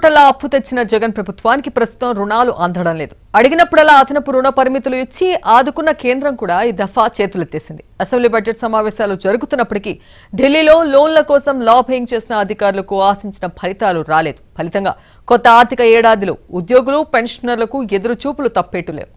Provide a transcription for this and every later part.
అడిగినప్పుడల్లా అప్పు తెచ్చిన జగన్ ప్రభుత్వానికి ప్రస్తుతం రుణాలు అందడం లేదు అడిగినప్పుడల్లా అదనపు రుణ పరిమితులు ఇచ్చి ఆదుకున్న కేంద్రం కూడా ఈ దఫా చేతులెత్తేసింది అసెంబ్లీ బడ్జెట్ సమావేశాలు జరుగుతున్నప్పటికీ ఢిల్లీలో లోన్ల కోసం లాబింగ్ చేసిన అధికారులకు ఆశించిన ఫలితాలు రాలేదు ఫలితంగా కొత్త ఆర్థిక ఏడాదిలో ఉద్యోగులు పెన్షనర్లకు ఎదురు చూపులు తప్పేట్టులేవు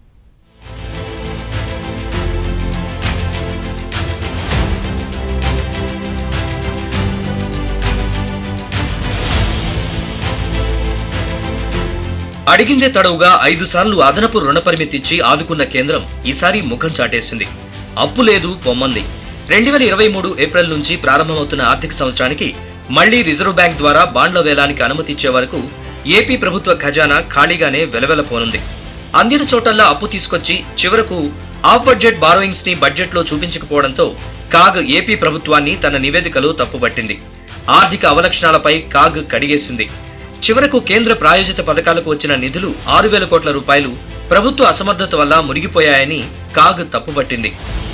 అడిగిందే తడవుగా ఐదు సార్లు అదనపు రుణ పరిమితి ఇచ్చి ఆదుకున్న కేంద్రం ఈసారి ముఖం చాటేసింది అప్పు లేదు పొమ్మంది రెండు వేల ఇరవై మూడు ఏప్రిల్ నుంచి ప్రారంభమవుతున్న ఆర్థిక సంవత్సరానికి మళ్లీ రిజర్వ్ బ్యాంక్ ద్వారా బాండ్ల వేలానికి అనుమతి ఇచ్చే వరకు ఏపీ ప్రభుత్వ ఖజానా ఖాళీగానే వెలవెలపోనుంది అందిన చోటల్లా అప్పు తీసుకొచ్చి చివరకు ఆఫ్ బడ్జెట్ బారోయింగ్స్ ని బడ్జెట్ లో చూపించకపోవడంతో కాగ్ ఏపీ ప్రభుత్వాన్ని తన నివేదికలో తప్పుబట్టింది ఆర్థిక అవలక్షణాలపై కాగ్ కడిగేసింది చివరకు కేంద్ర ప్రాయోజిత పథకాలకు వచ్చిన నిధులు ఆరు వేల కోట్ల రూపాయలు ప్రభుత్వ అసమర్థత వల్ల మునిగిపోయాయని కాగ్ తప్పుపట్టింది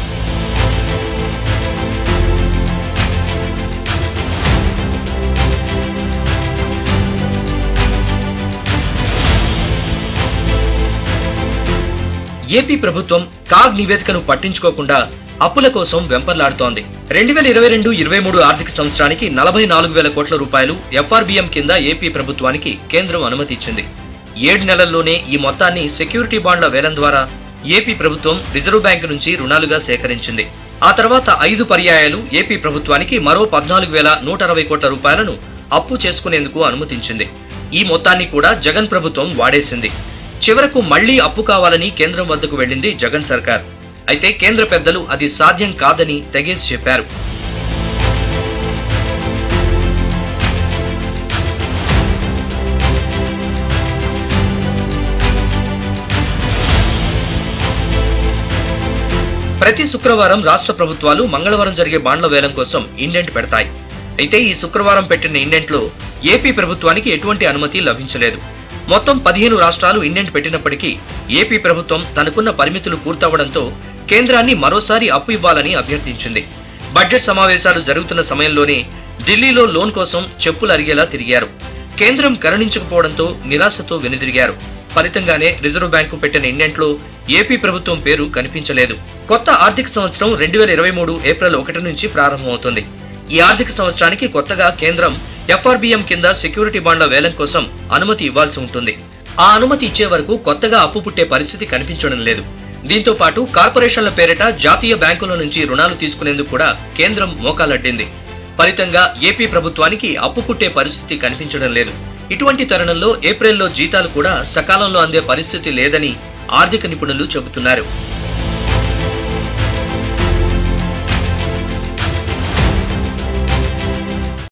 ఏపీ ప్రభుత్వం కాగ్ నివేదికను పట్టించుకోకుండా అప్పుల కోసం వెంపర్లాడుతోంది రెండు వేల ఇరవై రెండు ఇరవై మూడు ఆర్థిక సంవత్సరానికి నలభై నాలుగు వేల కోట్ల రూపాయలు ఎఫ్ఆర్బిఎం కింద ఏపీ ప్రభుత్వానికి కేంద్రం అనుమతి ఇచ్చింది ఏడు నెలల్లోనే ఈ మొత్తాన్ని సెక్యూరిటీ బాండ్ల వేలం ద్వారా ఏపీ ప్రభుత్వం రిజర్వ్ బ్యాంక్ నుంచి రుణాలుగా సేకరించింది ఆ తర్వాత ఐదు పర్యాయాలు ఏపీ ప్రభుత్వానికి మరో పద్నాలుగు వేల నూట అరవై కోట్ల రూపాయలను అప్పు చేసుకునేందుకు అనుమతించింది ఈ మొత్తాన్ని కూడా జగన్ ప్రభుత్వం వాడేసింది చివరకు మళ్లీ అప్పు కావాలని కేంద్రం వద్దకు వెళ్ళింది జగన్ సర్కార్ అయితే కేంద్ర పెద్దలు అది సాధ్యం కాదని తెగేసి చెప్పారు ప్రతి శుక్రవారం రాష్ట్ర ప్రభుత్వాలు మంగళవారం జరిగే బాండ్ల వేలం కోసం ఇండెంట్ పెడతాయి అయితే ఈ శుక్రవారం పెట్టిన ఇండెంట్లో ఏపీ ప్రభుత్వానికి ఎటువంటి అనుమతి లభించలేదు మొత్తం పదిహేను రాష్ట్రాలు ఇండెంట్ పెట్టినప్పటికీ ఏపీ ప్రభుత్వం తనకున్న పరిమితులు పూర్తవడంతో కేంద్రాన్ని మరోసారి అప్పు ఇవ్వాలని అభ్యర్థించింది బడ్జెట్ సమావేశాలు జరుగుతున్న సమయంలోనే ఢిల్లీలో లోన్ కోసం చెప్పులు అరిగేలా తిరిగారు కేంద్రం కరుణించకపోవడంతో నిరాశతో వెనుదిరిగారు ఫలితంగానే రిజర్వ్ బ్యాంకు పెట్టిన ఇండెంట్లో ఏపీ ప్రభుత్వం పేరు కనిపించలేదు కొత్త ఆర్థిక సంవత్సరం రెండు వేల ఇరవై మూడు ఏప్రిల్ ఒకటి నుంచి ప్రారంభమవుతుంది ఈ ఆర్థిక సంవత్సరానికి కొత్తగా కేంద్రం ఎఫ్ఆర్బిఎం కింద సెక్యూరిటీ బాండ్ల వేలం కోసం అనుమతి ఇవ్వాల్సి ఉంటుంది ఆ అనుమతి ఇచ్చే వరకు కొత్తగా అప్పు పుట్టే పరిస్థితి కనిపించడం లేదు దీంతో పాటు కార్పొరేషన్ల పేరిట జాతీయ బ్యాంకుల నుంచి రుణాలు తీసుకునేందుకు కూడా కేంద్రం మోకాలడ్డింది ఫలితంగా ఏపీ ప్రభుత్వానికి అప్పు పుట్టే పరిస్థితి కనిపించడం లేదు ఇటువంటి తరుణంలో ఏప్రిల్లో జీతాలు కూడా సకాలంలో అందే పరిస్థితి లేదని ఆర్థిక నిపుణులు చెబుతున్నారు